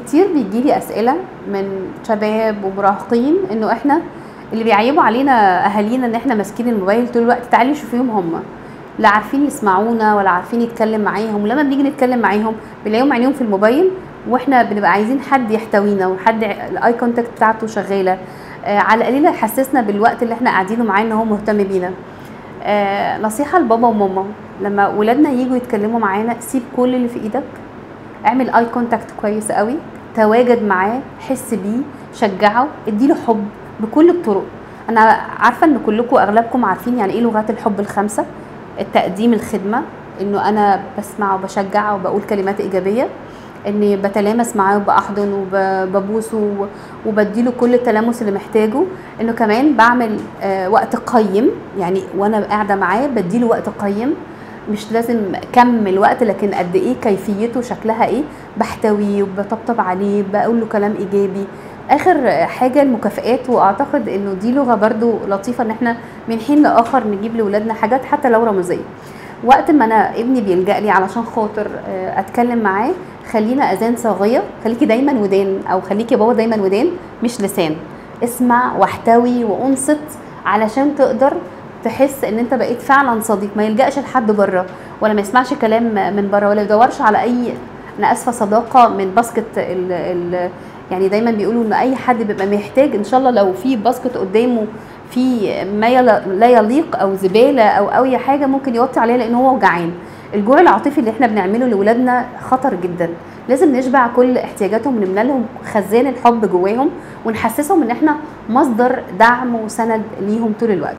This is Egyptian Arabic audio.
كتير بيجي لي اسئله من شباب ومراهقين انه احنا اللي بيعيبوا علينا اهالينا ان احنا ماسكين الموبايل طول الوقت تعالي شوفيهم هم لا عارفين يسمعونا ولا عارفين يتكلم معاهم ولما بنيجي نتكلم معاهم بنلاقيهم عينيهم في الموبايل واحنا بنبقى عايزين حد يحتوينا وحد الاي كونتاكت بتاعته شغاله آه على القليل يحسسنا بالوقت اللي احنا قاعدينه معاه ان هو مهتم بينا آه نصيحه لبابا وماما لما ولادنا يجوا يتكلموا معانا سيب كل اللي في ايدك اعمل اي كونتاكت كويس قوي تواجد معاه حس بيه شجعه اديله حب بكل الطرق انا عارفه ان كلكم اغلبكم عارفين يعني ايه لغات الحب الخمسه التقديم الخدمه انه انا بسمع وبشجع وبقول كلمات ايجابيه اني بتلامس معاه وبحضن وببوسه وبديله كل التلامس اللي محتاجه انه كمان بعمل آه وقت قيم يعني وانا قاعده معاه بديله وقت قيم مش لازم كم الوقت لكن قد ايه كيفيته شكلها ايه بحتويه وبطبطب عليه بقول له كلام ايجابي اخر حاجه المكافئات واعتقد انه دي لغه برضو لطيفه ان احنا من حين لاخر نجيب لاولادنا حاجات حتى لو رمزيه وقت ما انا ابني بيلجا لي علشان خاطر اتكلم معاه خلينا اذان صاغيه خليكي دايما ودان او خليكي بابا دايما ودان مش لسان اسمع واحتوي وانصت علشان تقدر تحس ان انت بقيت فعلا صديق ما يلجاش لحد بره ولا ما يسمعش كلام من بره ولا يدورش على اي انا اسفه صداقه من باسكت ال ال يعني دايما بيقولوا ان اي حد بيبقى محتاج ان شاء الله لو في باسكت قدامه في ما لا يليق او زباله او اي حاجه ممكن يوطي عليها لان هو جعان الجوع العاطفي اللي احنا بنعمله لاولادنا خطر جدا لازم نشبع كل احتياجاتهم ونملى لهم خزان الحب جواهم ونحسسهم ان احنا مصدر دعم وسند ليهم طول الوقت